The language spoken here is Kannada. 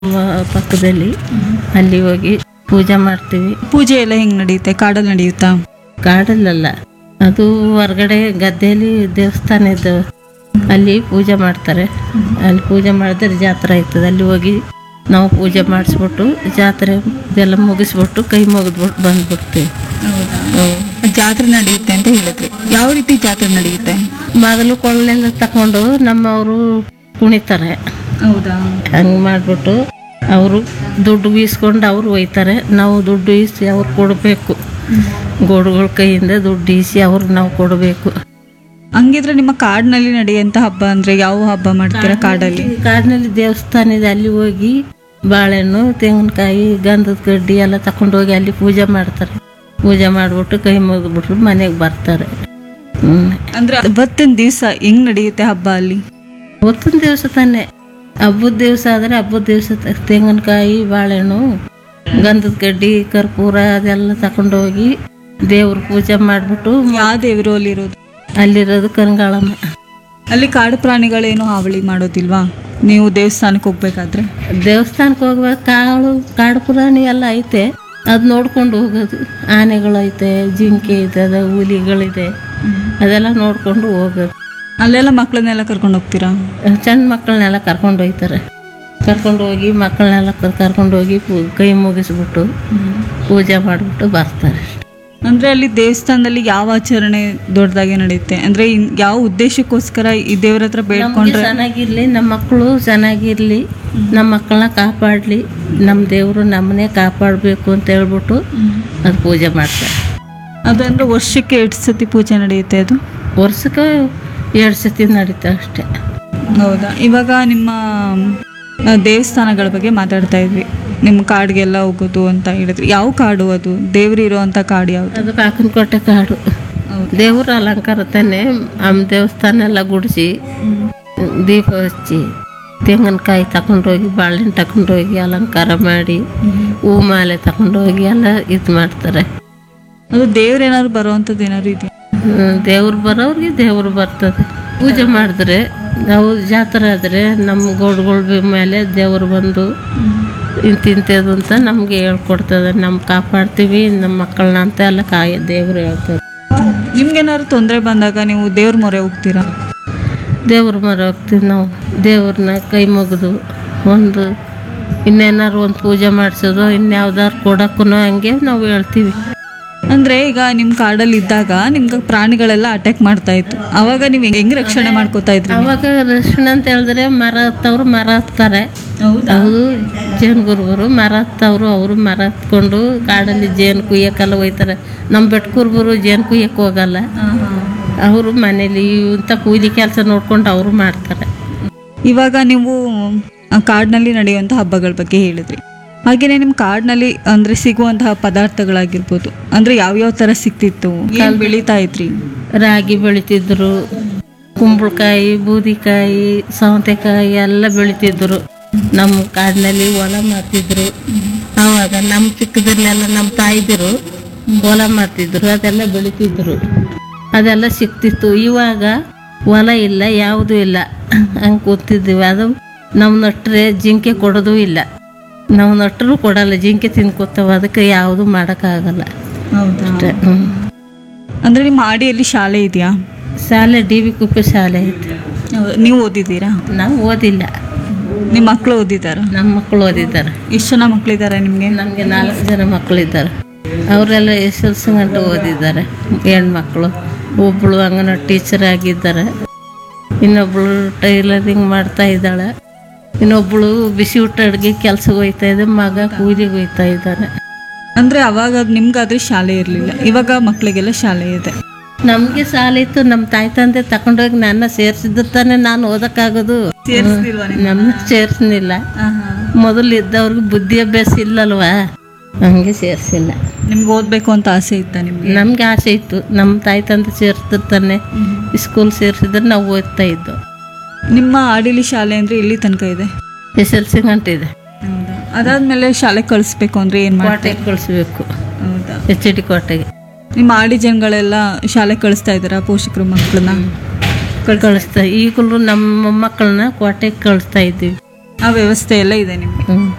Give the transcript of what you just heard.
ಮ- ಪಕ್ಕದಲ್ಲಿ ಅಲ್ಲಿ ಹೋಗಿ ಪೂಜೆ ಮಾಡ್ತೀವಿ ಪೂಜೆ ಎಲ್ಲ ಹೆಂಗ್ ನಡೆಯುತ್ತೆ ಕಾಡಲ್ಲಿ ನಡೆಯುತ್ತಾ ಕಾಡಲ್ಲಲ್ಲ ಅದು ಹೊರಗಡೆ ಗದ್ದೆಯಲ್ಲಿ ದೇವಸ್ಥಾನ ಇದ್ದಾವೆ ಅಲ್ಲಿ ಪೂಜೆ ಮಾಡ್ತಾರೆ ಅಲ್ಲಿ ಪೂಜೆ ಮಾಡಿದ್ರೆ ಜಾತ್ರೆ ಆಯ್ತದೆ ಅಲ್ಲಿ ಹೋಗಿ ನಾವು ಪೂಜೆ ಮಾಡಿಸ್ಬಿಟ್ಟು ಜಾತ್ರೆ ಇದೆಲ್ಲ ಮುಗಿಸ್ಬಿಟ್ಟು ಕೈ ಮುಗಿದ್ಬಿಟ್ಟು ಬಂದ್ಬಿಡ್ತೀವಿ ಹ್ಮ್. ಜಾತ್ರೆ ನಡೆಯುತ್ತೆ ಅಂತ ಹೇಳಿದ್ರಿ ಯಾವ ರೀತಿ ಜಾತ್ರೆ ನಡೆಯುತ್ತೆ ಬಾಗಿಲು ಕೊಳ್ಳೆಲ್ಲ ತಕೊಂಡು ನಮ್ಮವರು ಕುಣಿತಾರೆ ಹೌದಾ ಹಂಗೆ ಮಾಡಿಬಿಟ್ಟು ಅವರು ದುಡ್ಡು ಬೀಸ್ಕೊಂಡು ಅವ್ರು ಒಯ್ತಾರೆ ನಾವು ದುಡ್ಡು ಈಸಿ ಅವ್ರು ಕೊಡಬೇಕು ಗೋಡುಗಳ ಕೈಯಿಂದ ದುಡ್ಡು ಈಸಿ ಅವ್ರಿಗೆ ನಾವು ಕೊಡಬೇಕು ಹಂಗಿದ್ರೆ ನಿಮ್ಮ ಕಾಡಿನಲ್ಲಿ ನಡೆಯುವಂತ ಹಬ್ಬ ಅಂದ್ರೆ ಯಾವ ಹಬ್ಬ ಮಾಡ್ತೀರಾ ಕಾಡಲ್ಲಿ ಕಾಡಿನಲ್ಲಿ ದೇವಸ್ಥಾನ ಇದೆ ಅಲ್ಲಿ ಹೋಗಿ ಬಾಳೆಹಣ್ಣು ತೆಂಗಿನಕಾಯಿ ಗಂಧದ ಕಡ್ಡಿ ಎಲ್ಲ ತಗೊಂಡು ಹೋಗಿ ಅಲ್ಲಿ ಪೂಜೆ ಮಾಡ್ತಾರೆ ಪೂಜೆ ಮಾಡಿಬಿಟ್ಟು ಕೈ ಮುಗಿದ್ಬಿಟ್ರು ಮನೆಗೆ ಬರ್ತಾರೆ ಹ್ಞೂ ಅಂದ್ರೆ ಅವತ್ತಿನ ದಿವಸ ಹೆಂಗ್ ನಡೆಯುತ್ತೆ ಹಬ್ಬ ಅಲ್ಲಿ ಅವತ್ತಿನ ದಿವಸ ತಾನೆ ಹಬ್ಬದ ದಿವಸ ಆದರೆ ಹಬ್ಬದ ದಿವಸ ತೆಂಗಿನಕಾಯಿ ಬಾಳೆಹಣ್ಣು ಗಂಧದ ಕಡ್ಡಿ ಕರ್ಪೂರ ಅದೆಲ್ಲ ತಗೊಂಡು ಹೋಗಿ ದೇವ್ರ ಪೂಜೆ ಮಾಡಿಬಿಟ್ಟು ಯಾವ ದೇವರು ಅಲ್ಲಿರೋದು ಅಲ್ಲಿರೋದು ಕನಗಾಳಮ್ಮ ಅಲ್ಲಿ ಕಾಡು ಪ್ರಾಣಿಗಳೇನು ಹಾವಳಿ ಮಾಡೋದಿಲ್ವಾ ನೀವು ದೇವಸ್ಥಾನಕ್ಕೆ ಹೋಗ್ಬೇಕಾದ್ರೆ ದೇವಸ್ಥಾನಕ್ಕೆ ಹೋಗ್ಬೇಕು ಕಾಳು ಕಾಡು ಪುರಾಣಿ ಎಲ್ಲ ಐತೆ ಅದು ನೋಡ್ಕೊಂಡು ಹೋಗೋದು ಆನೆಗಳೈತೆ ಜಿಂಕೆ ಇದೆ ಹುಲಿಗಳಿದೆ ಅದೆಲ್ಲ ನೋಡ್ಕೊಂಡು ಹೋಗೋದು ಅಲ್ಲೆಲ್ಲ ಮಕ್ಕಳನ್ನೆಲ್ಲ ಕರ್ಕೊಂಡು ಹೋಗ್ತೀರಾ ಸಣ್ಣ ಮಕ್ಕಳನ್ನೆಲ್ಲ ಕರ್ಕೊಂಡು ಹೋಗ್ತಾರೆ ಕರ್ಕೊಂಡು ಹೋಗಿ ಮಕ್ಕಳನ್ನೆಲ್ಲ ಕರ್ಕೊಂಡು ಹೋಗಿ ಪೂ- ಕೈ ಮುಗಿಸ್ಬಿಟ್ಟು ಪೂಜೆ ಮಾಡಿಬಿಟ್ಟು ಬರ್ತಾರೆ ಅಂದ್ರೆ ಅಲ್ಲಿ ದೇವಸ್ಥಾನದಲ್ಲಿ ಯಾವ ಆಚರಣೆ ದೊಡ್ಡದಾಗಿ ನಡೆಯುತ್ತೆ ಅಂದ್ರೆ ಇನ್- ಯಾವ ಉದ್ದೇಶಕ್ಕೋಸ್ಕರ ಈ ದೇವ್ರ ಹತ್ರ ನಮ್ಗೆ ಬೇಡ್ಕೊಂಡ್ರೆ ಚೆನ್ನಾಗಿರ್ಲಿ ನಮ್ಮ ಮಕ್ಕಳು ಚೆನ್ನಾಗಿರ್ಲಿ ನಮ್ಮ ಮಕ್ಕಳನ್ನ ಕಾಪಾಡಲಿ ನಮ್ಮ ದೇವರು ನಮ್ಮನ್ನೇ ಕಾಪಾಡಬೇಕು ಅಂತ ಹೇಳ್ಬಿಟ್ಟು ಅದು ಪೂಜೆ ಮಾಡ್ತಾರೆ ಅದಂದ್ರೆ ವರ್ಷಕ್ಕೆ ಎಷ್ಟು ಸತಿ ಪೂಜೆ ನಡೆಯುತ್ತೆ ಅದು ವರ್ಷಕ್ಕೆ ಎರಡು ಸತಿ ನಡೀತಾ ಅಷ್ಟೇ ಹೌದಾ ಇವಾಗ ನಿಮ್ಮ ಆ, ದೇವಸ್ಥಾನಗಳ ಬಗ್ಗೆ ಮಾತಾಡ್ತಾ ಇದ್ವಿ ನಿಮ್ಮ ಕಾಡಿಗೆಲ್ಲ ಹೋಗೋದು ಅಂತ ಹೇಳಿದ್ರಿ ಯಾವ ಕಾಡು ಅದು ದೇವ್ರು ಇರೋವಂಥ ಕಾಡು ಯಾವುದು ಅದು ಕಾಕನಕೋಟೆ ಕಾಡು ದೇವ್ರ ಅಲಂಕಾರ ತಾನೆ ನಮ್ಮ ದೇವಸ್ಥಾನ ಎಲ್ಲ ಗುಡಿಸಿ ದೀಪ ಹಚ್ಚಿ ತೆಂಗಿನಕಾಯಿ ತಗೊಂಡೋಗಿ ಬಾಳೆಹಣ್ಣು ತಗೊಂಡೋಗಿ ಅಲಂಕಾರ ಮಾಡಿ ಹೂ ಮಾಲೆ ತಗೊಂಡೋಗಿ ಎಲ್ಲ ಇದು ಮಾಡ್ತಾರೆ ಅದು ದೇವ್ರು ಏನಾದ್ರು ಬರೋವಂಥದ್ದು ಏನಾದ್ರು ಇದೆಯಾ ದೇವ್ರು ಬರೋರಿಗೆ ದೇವ್ರು ಬರ್ತದೆ ಪೂಜೆ ಮಾಡಿದ್ರೆ ನಾವು ಜಾತ್ರೆ ಆದರೆ ನಮ್ಮ ಗೋಡುಗಳ ಮೇಲೆ ದೇವ್ರು ಬಂದು ಇಂತಿಂಥದ್ದು ಅಂತ ನಮಗೆ ಹೇಳ್ಕೊಡ್ತದೆ ನಮ್ಮ ಕಾಪಾಡ್ತೀವಿ ನಮ್ಮ ಮಕ್ಕಳನ್ನ ಅಂತ ಎಲ್ಲ ಕಾಯ ದೇವ್ರು ಹೇಳ್ತಾರೆ ನಿಮ್ಗೇನಾದ್ರು ತೊಂದರೆ ಬಂದಾಗ ನೀವು ದೇವ್ರ ಮೊರೆ ಹೋಗ್ತೀರಾ ದೇವ್ರ ಮರ ಹೋಗ್ತೀವಿ ನಾವು ದೇವ್ರನ್ನ ಕೈ ಮುಗಿದು ಒಂದು ಇನ್ನೇನಾರು ಒಂದು ಪೂಜೆ ಮಾಡಿಸೋದು ಇನ್ಯಾವ್ದಾರು ಕೊಡೋಕ್ಕೂ ಹಂಗೆ ನಾವು ಹೇಳ್ತೀವಿ ಅಂದ್ರೆ ಈಗ ನಿಮ್ಮ ಕಾಡಲ್ಲಿ ಇದ್ದಾಗ ನಿಮ್ಗೆ ಪ್ರಾಣಿಗಳೆಲ್ಲ ಅಟ್ಯಾಕ್ ಮಾಡ್ತಾ ಇತ್ತು ಅವಾಗ ನೀವು ಹೆಂಗ್ ರಕ್ಷಣೆ ಮಾಡ್ಕೋತಾ ಇದ್ರಿ ಅವಾಗ ರಕ್ಷಣೆ ಅಂತ ಹೇಳಿದ್ರೆ ಮರ ಹತ್ತವ್ರು ಮರ ಹತ್ತಾರೆ ಹೌದಾ ಅವರು ಜೇನು ಗುರುಬರು ಮರ ಹತ್ತವ್ರು ಅವರು ಮರ ಹತ್ಕೊಂಡು ಕಾಡಲ್ಲಿ ಜೇನು ಕುಯ್ಯಕ್ಕೆಲ್ಲ ಹೋಯ್ತಾರೆ ನಮ್ಮ ಬೆಟ್ಕುರ್ಬರು ಜೇನು ಕುಯ್ಯಕ್ಕೆ ಹೋಗಲ್ಲ ಅವರು ಮನೇಲಿ ಇಂಥ ಕೂಲಿ ಕೆಲಸ ನೋಡ್ಕೊಂಡು ಅವರು ಮಾಡ್ತಾರೆ ಇವಾಗ ನೀವು ಆ ಕಾಡಿನಲ್ಲಿ ನಡೆಯುವಂಥ ಹಬ್ಬಗಳ ಬಗ್ಗೆ ಹೇಳಿದ್ರಿ ಹಾಗೇನೆ ನಿಮ್ಮ ಕಾಡಿನಲ್ಲಿ ಅಂದ್ರೆ ಸಿಗುವಂತಹ ಪದಾರ್ಥಗಳಾಗಿರ್ಬೋದು ಅಂದ್ರೆ ಯಾವ್ಯಾವ ತರ ಸಿಕ್ತಿತ್ತು ಏನ್ ಬೆಳೀತಾ ಇದ್ರಿ ರಾಗಿ ಬೆಳಿತಿದ್ರು ಕುಂಬಳಕಾಯಿ ಬೂದಿಕಾಯಿ ಸೌತೆಕಾಯಿ ಎಲ್ಲ ಬೆಳಿತಿದ್ರು ನಮ್ಮ ಕಾಡಿನಲ್ಲಿ ಹೊಲ ಮಾಡ್ತಿದ್ರು ಆವಾಗ ನಮ್ಮ ಚಿಕ್ಕದ್ರಲ್ಲೆಲ್ಲ ನಮ್ಮ ತಾಯಿದಿರು ಹೊಲ ಮಾಡ್ತಿದ್ರು ಅದೆಲ್ಲ ಬೆಳಿತಿದ್ರು ಅದೆಲ್ಲ ಸಿಕ್ತಿತ್ತು ಇವಾಗ ಹೊಲ ಇಲ್ಲ ಯಾವುದೂ ಇಲ್ಲ ಹಂಗೆ ಕೂತಿದ್ದೀವಿ ಅದು ನಾವು ನಟ್ರೆ ಜಿಂಕೆ ಕೊಡೋದು ಇಲ್ಲ ನಾವು ನಟ್ರು ಕೊಡಲ್ಲ ಜಿಂಕೆ ತಿನ್ಕೋತಾವ ಅದಕ್ಕೆ ಯಾವುದು ಮಾಡೋಕ್ಕಾಗಲ್ಲ ಹೌದಾ ಅಷ್ಟೇ ಹ್ಞೂ ಅಂದ್ರೆ ನಿಮ್ಮ ಆಡಿಯಲ್ಲಿ ಶಾಲೆ ಇದೆಯಾ ಶಾಲೆ ಡಿ ಬಿ ಕುಪ್ಪೆ ಶಾಲೆ ಐತೆ ನೀವು ಓದಿದ್ದೀರಾ ನಾವು ಓದಿಲ್ಲ ನಿಮ್ಮ ಮಕ್ಕಳು ಓದಿದಾರ ನಮ್ಮ ಮಕ್ಕಳು ಓದಿದ್ದಾರೆ ಎಷ್ಟು ಜನ ಮಕ್ಕಳಿದ್ದಾರೆ ನಿಮಗೆ ನಮಗೆ ನಾಲ್ಕು ಜನ ಮಕ್ಕಳಿದ್ದಾರೆ ಅವರೆಲ್ಲ ಎಸ್ ಎಲ್ ಸಿ ಗಂಟೆ ಓದಿದ್ದಾರೆ ಹೆಣ್ಮಕ್ಳು ಒಬ್ಬಳು ಅಂಗನವಾಡಿ ಟೀಚರ್ ಆಗಿದ್ದಾರೆ ಇನ್ನೊಬ್ಬಳು ಟೈಲರಿಂಗ್ ಮಾಡ್ತಾ ಇದ್ದಾಳೆ ಇನ್ನೊಬ್ಬಳು ಬಿಸಿ ಊಟ ಅಡುಗೆ ಕೆಲ್ಸಕ್ಕೆ ಹೋಗ್ತಾ ಇದೆ ಮಗ ಕೂಲಿಗೆ ಹೋಗ್ತಾ ಇದ್ದಾನೆ ಅಂದ್ರೆ ಅವಾಗ ನಿಮ್ಗಾದ್ರೆ ಶಾಲೆ ಇರಲಿಲ್ಲ ಇವಾಗ ಮಕ್ಕಳಿಗೆಲ್ಲ ಶಾಲೆ ಇದೆ ನಮಗೆ ಸಾಲ ಇತ್ತು ನಮ್ಮ ತಾಯಿ ತಂದೆ ತಗೊಂಡೋಗಿ ನನ್ನ ಸೇರಿಸಿದ್ರೆ ತಾನೇ ನಾನು ಓದಕ್ಕಾಗೋದು ನಮ್ಮ ಸೇರಿಸ್ನಿಲ್ಲ ಮೊದಲು ಇದ್ದವ್ರಿಗೆ ಬುದ್ಧಿ ಅಭ್ಯಾಸ ಇಲ್ಲಲ್ವಾ ಹಂಗೆ ಸೇರಿಸಿಲ್ಲ ನಿಮ್ಗೆ ಓದ್ಬೇಕು ಅಂತ ಆಸೆ ಇತ್ತ ನಿಮ್ಗೆ ನಮ್ಗೆ ಆಸೆ ಇತ್ತು ನಮ್ಮ ತಾಯಿ ತಂದೆ ಸೇರಿಸ್ತಿರ್ತಾನೆ ಸ್ಕೂಲ್ ಸೇರಿಸಿದ್ರೆ ನಾವು ಓದ್ತಾ ಇದ್ದು ನಿಮ್ಮ ಆಡಿಲಿ ಶಾಲೆ ಅಂದ್ರೆ ಇಲ್ಲಿ ತನಕ ಇದೆ ಎಸ್ ಎಲ್ ಸಿ ಗಂಟೆ ಇದೆ ಅದಾದ್ಮೇಲೆ ಶಾಲೆ ಕಳಿಸ್ಬೇಕು ಅಂದ್ರೆ ಏನ್ ಮಾಡ್ತಾರೆ ಕೋಟೆಗೆ ಕಳಿಸ್ಬೇಕು ಹೌದಾ ಎಚ್ ಡಿ ಕೋಟೆಗೆ ನಿಮ್ಮ ಆಡಿ ಜನಗಳೆಲ್ಲ ಶಾಲೆ ಕಳಿಸ್ತಾ ಇದ್ದಾರಾ ಪೋಷಕರು ಮಕ್ಕಳನ್ನ ಕಳಿಸ್ತಾ ಈಗಲೂ ನಮ್ಮ ಮಕ್ಕಳನ್ನ ಕೋಟೆಗೆ ಕಳಿಸ್ತಾ ಇದ್ದೀವಿ ಆ ವ್ಯವಸ್ಥೆ ಎಲ್ಲ ಇದೆ ನಿಮಗೆ ಹ್ಮ್